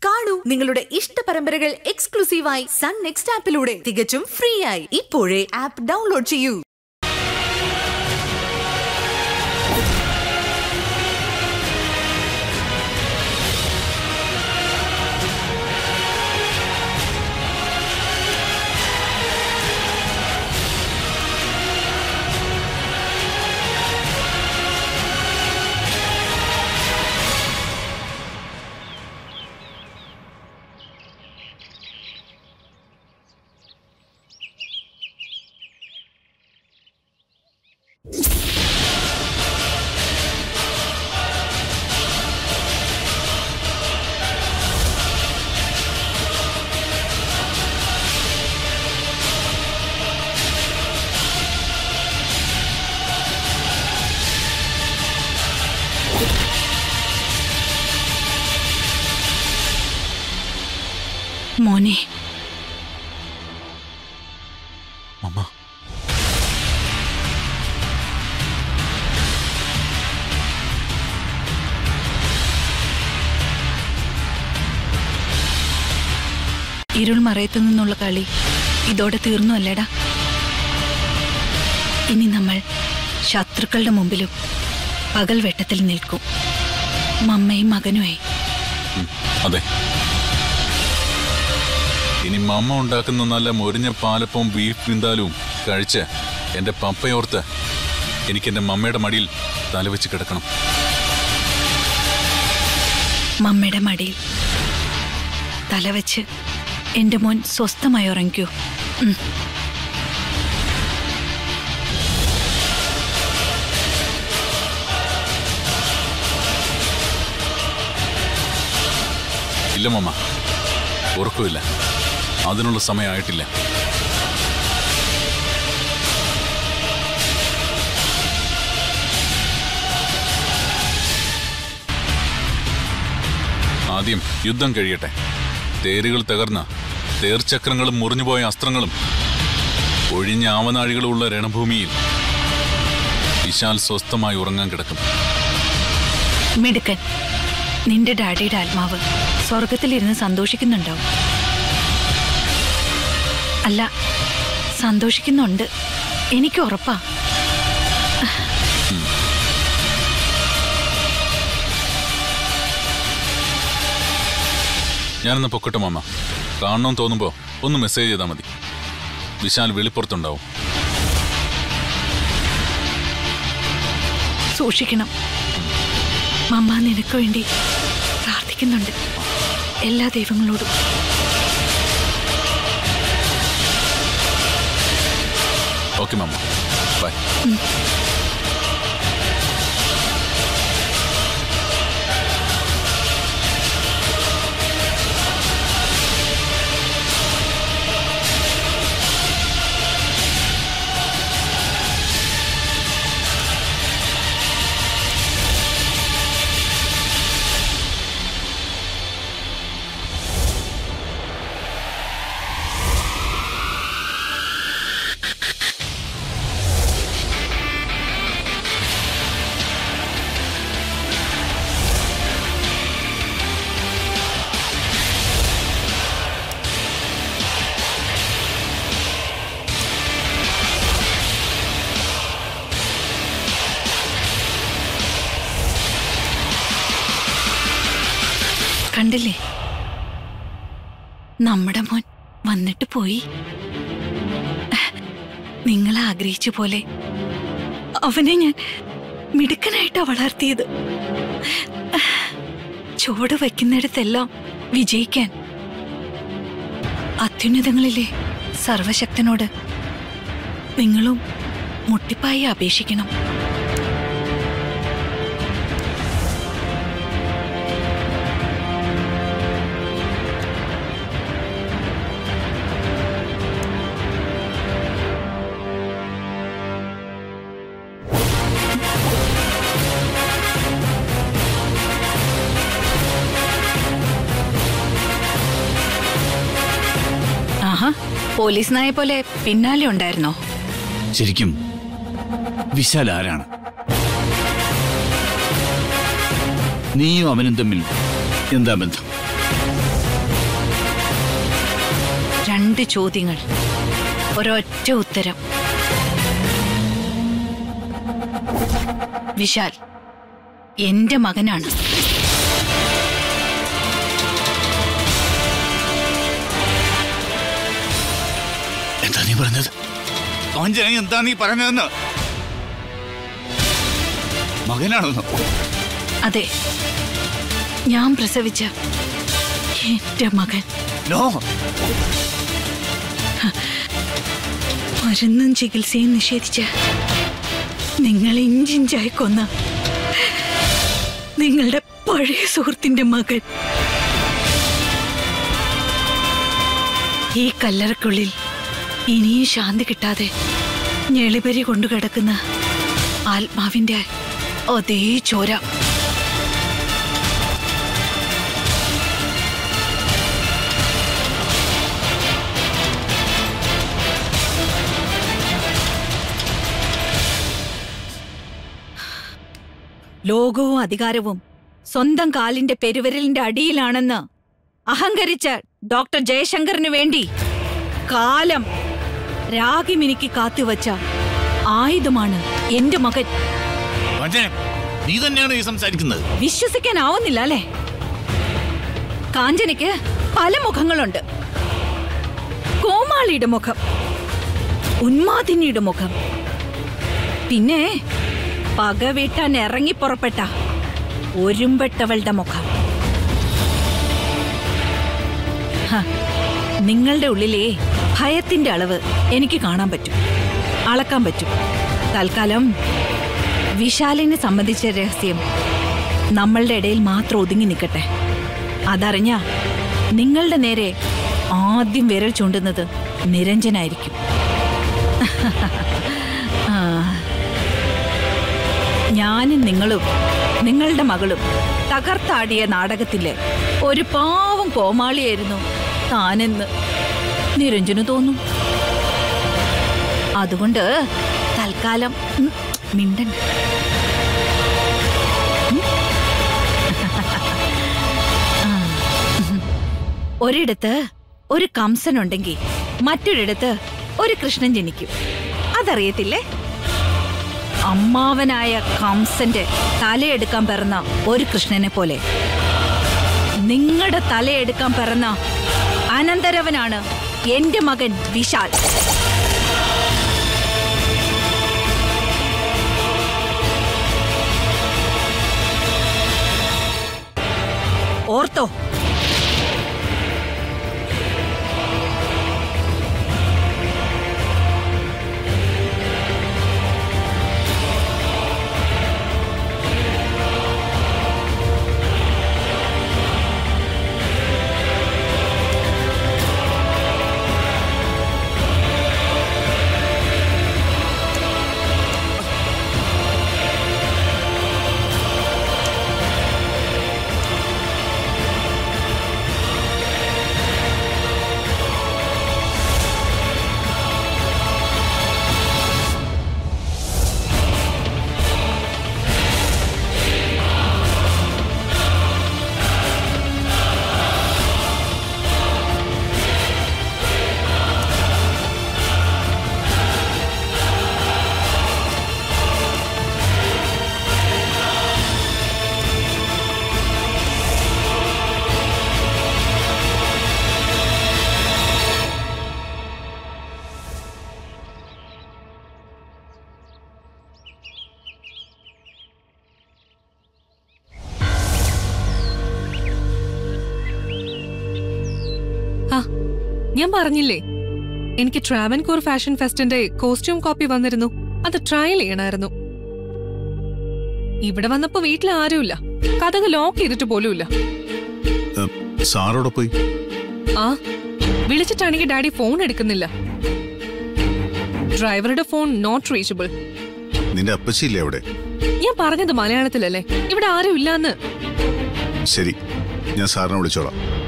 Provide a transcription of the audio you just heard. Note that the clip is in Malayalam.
കാണൂ നിങ്ങളുടെ ഇഷ്ട പരമ്പരകൾ എക്സ്ക്ലൂസീവായി സൺ നെക്സ്റ്റ് ആപ്പിലൂടെ തികച്ചും ഫ്രീ ആയി ഇപ്പോഴേ ആപ്പ് ഡൗൺലോഡ് ചെയ്യൂ മോനെ അമ്മ ഇരുൾ മറയത്തു നിന്നുള്ള കളി ഇതോടെ തീർന്നു അല്ലേടാ ഇനി നമ്മൾ ശത്രുക്കളുടെ മുമ്പിലും പകൽ വെട്ടത്തിൽ നിൽക്കും മമ്മയും മകനുമായി ഉം, അതെ ഇനി മമ്മ ഉണ്ടാക്കുന്ന നല്ല മൊരിഞ്ഞ പാലപ്പവും ബീഫ് വിന്താലും കഴിച്ച് എന്റെ പപ്പയോർത്ത് എനിക്ക് എന്റെ മമ്മയുടെ മടിയിൽ തലവെച്ച് കിടക്കണം മമ്മയുടെ മടിയിൽ തലവെച്ച് എന്റെ മോൻ സ്വസ്ഥമായി ഉറങ്ങിക്കൂ ഉം. ഇല്ല മമ്മ ഉറക്കമില്ല അതിനുള്ള സമയമായിട്ടില്ല ആദ്യം യുദ്ധം കഴിയട്ടെ തേരുകൾ തകർന്ന തേർചക്രങ്ങളും മുറിഞ്ഞുപോയ അസ്ത്രങ്ങളും ഒഴിഞ്ഞ ആവനാഴികളുള്ള രണഭൂമിയിൽ വിശാൽ സ്വസ്ഥമായി ഉറങ്ങാൻ കിടക്കും മിടുക്കൻ നിന്റെ ഡാഡിയുടെ ആത്മാവ് സ്വർഗത്തിലിരുന്ന് സന്തോഷിക്കുന്നുണ്ടാവും അല്ല സന്തോഷിക്കുന്നുണ്ട് എനിക്ക് ഉറപ്പാ ഞാനെന്ന് പൊക്കട്ടെ മാമ കാണണമെന്ന് തോന്നുമ്പോ ഒന്ന് മെസ്സേജ് ചെയ്താൽ മതി വിശാൽ വെളിപ്പുറത്തുണ്ടാവും സൂക്ഷിക്കണം മമ്മ നിനക്ക് വേണ്ടി പ്രാർത്ഥിക്കുന്നുണ്ട് എല്ലാ ദൈവങ്ങളോടും ഓക്കെ മാമ ബൈ കണ്ടില്ലേ നമ്മുടെ മോൻ വന്നിട്ട് പോയി നിങ്ങൾ ആഗ്രഹിച്ച പോലെ അവനെ ഞാൻ മിടുക്കനായിട്ടാ വളർത്തിയത് ചുവട് വയ്ക്കുന്നിടത്തെല്ലാം വിജയിക്കാൻ അത്യുന്നതങ്ങളിലെ സർവശക്തനോട് നിങ്ങളും മുട്ടിപ്പായി അപേക്ഷിക്കണം ആഹാ പോലീസ് നായെ പോലെ പിന്നാലെ ഉണ്ടായിരുന്നോ ശരിക്കും വിശാൽ ആരാണ് നീയും അവനും തമ്മിൽ എന്താ ബന്ധം രണ്ട് ചോദ്യങ്ങൾ ഒരൊറ്റ ഉത്തരം വിശാൽ എന്റെ മകനാണ് എന്താ നീ പറഞ്ഞത് കാഞ്ചന എന്താ നീ പറഞ്ഞതെന്ന് മകനാണെന്നോ അതെ ഞാൻ പ്രസവിച്ച എന്റെ മകൻ നോ മരുന്നും ചികിത്സയും നിഷേധിച്ച് നിങ്ങൾ ഇഞ്ചിഞ്ചായി കൊന്ന നിങ്ങളുടെ പഴയ സുഹൃത്തിന്റെ മകൻ ഈ കല്ലറക്കുള്ളിൽ ഇനിയും ശാന്തി കിട്ടാതെ ഞെളിപരി കൊണ്ടു കിടക്കുന്ന ആത്മാവിന്റെ അതേ ചോര ലോകവും അധികാരവും സ്വന്തം കാലിന്റെ പെരുവിരലിന്റെ അടിയിലാണെന്ന് അഹങ്കരിച്ച ഡോക്ടർ ജയശങ്കറിന് വേണ്ടി കാലം രാഗിമിനിക്ക് കാത്തുവച്ച ആയുധമാണ് എന്റെ മകൻ കാഞ്ചന നീ തന്നെയാണ് ഈ സംസാരിക്കുന്നത് വിശ്വസിക്കാനാവുന്നില്ല അല്ലേ കാഞ്ചനയ്ക്ക് പല മുഖങ്ങളുണ്ട് കോമാളിയുടെ മുഖം ഉന്മാദിനിയുടെ മുഖം പിന്നെ പക വീട്ടാൻ ഇറങ്ങി പുറപ്പെട്ട ഒരുമ്പെട്ടവളുടെ മുഖം ഹ, നിങ്ങളുടെ ഉള്ളിലെ ഭയത്തിന്റെ അളവ് എനിക്ക് കാണാൻ പറ്റും അളക്കാൻ പറ്റും തൽക്കാലം വിശാലിനെ സംബന്ധിച്ച രഹസ്യം നമ്മളുടെ ഇടയിൽ മാത്രം ഒതുങ്ങി നിൽക്കട്ടെ അതറിഞ്ഞ നിങ്ങളുടെ നേരെ ആദ്യം വിരൽ ചൂണ്ടുന്നത് നിരഞ്ജനായിരിക്കും ആ. ഞാനും നിങ്ങളും നിങ്ങളുടെ മകളും തകർത്താടിയ നാടകത്തിലെ ഒരു പാവം കോമാളിയായിരുന്നു താനെന്ന് നിരഞ്ജന് തോന്നും അതുകൊണ്ട് തൽക്കാലം ഉം, മിണ്ടണ്ട ഒരിടത്ത് ഒരു കംസൻ ഉണ്ടെങ്കിൽ മറ്റൊരിടത്ത് ഒരു കൃഷ്ണൻ ജനിക്കും അതറിയത്തില്ലേ അമ്മാവനായ കംസന്റെ തലയെടുക്കാൻ പിറന്ന ഒരു കൃഷ്ണനെ പോലെ നിങ്ങളുടെ തലയെടുക്കാൻ പിറന്ന അനന്തരവനാണ് എന്റെ മകൻ വിശാൽ ഓർത്തോ ആ ഞാൻ പറഞ്ഞില്ലേ എനിക്ക് ട്രാവൻകൂർ ഫാഷൻ ഫെസ്റ്റിന്റെ കോസ്റ്റ്യൂം കോപ്പി വന്നിരുന്നു അത് ട്രയൽ ചെയ്യണമായിരുന്നു ഇവിടെ വന്നപ്പോ വീട്ടിൽ ആരുമില്ല കഥക് ലോക്ക് ചെയ്തിട്ട് പോലുമില്ല സാറോടെ പോയി ആ വിളിച്ചിട്ടാണെങ്കിൽ ഡാഡി ഫോൺ എടുക്കുന്നില്ല ഡ്രൈവറുടെ ഫോൺ നോട്ട് റീച്ചബിൾ നിന്റെ അപ്പച്ചിയില്ലേ അവിടെ ഞാൻ പറഞ്ഞത് മലയാളത്തിലല്ലേ ഇവിടെ ആരും ഇല്ലാന്ന് ശരി ഞാൻ സാറിനെ വിളിച്ചോളാം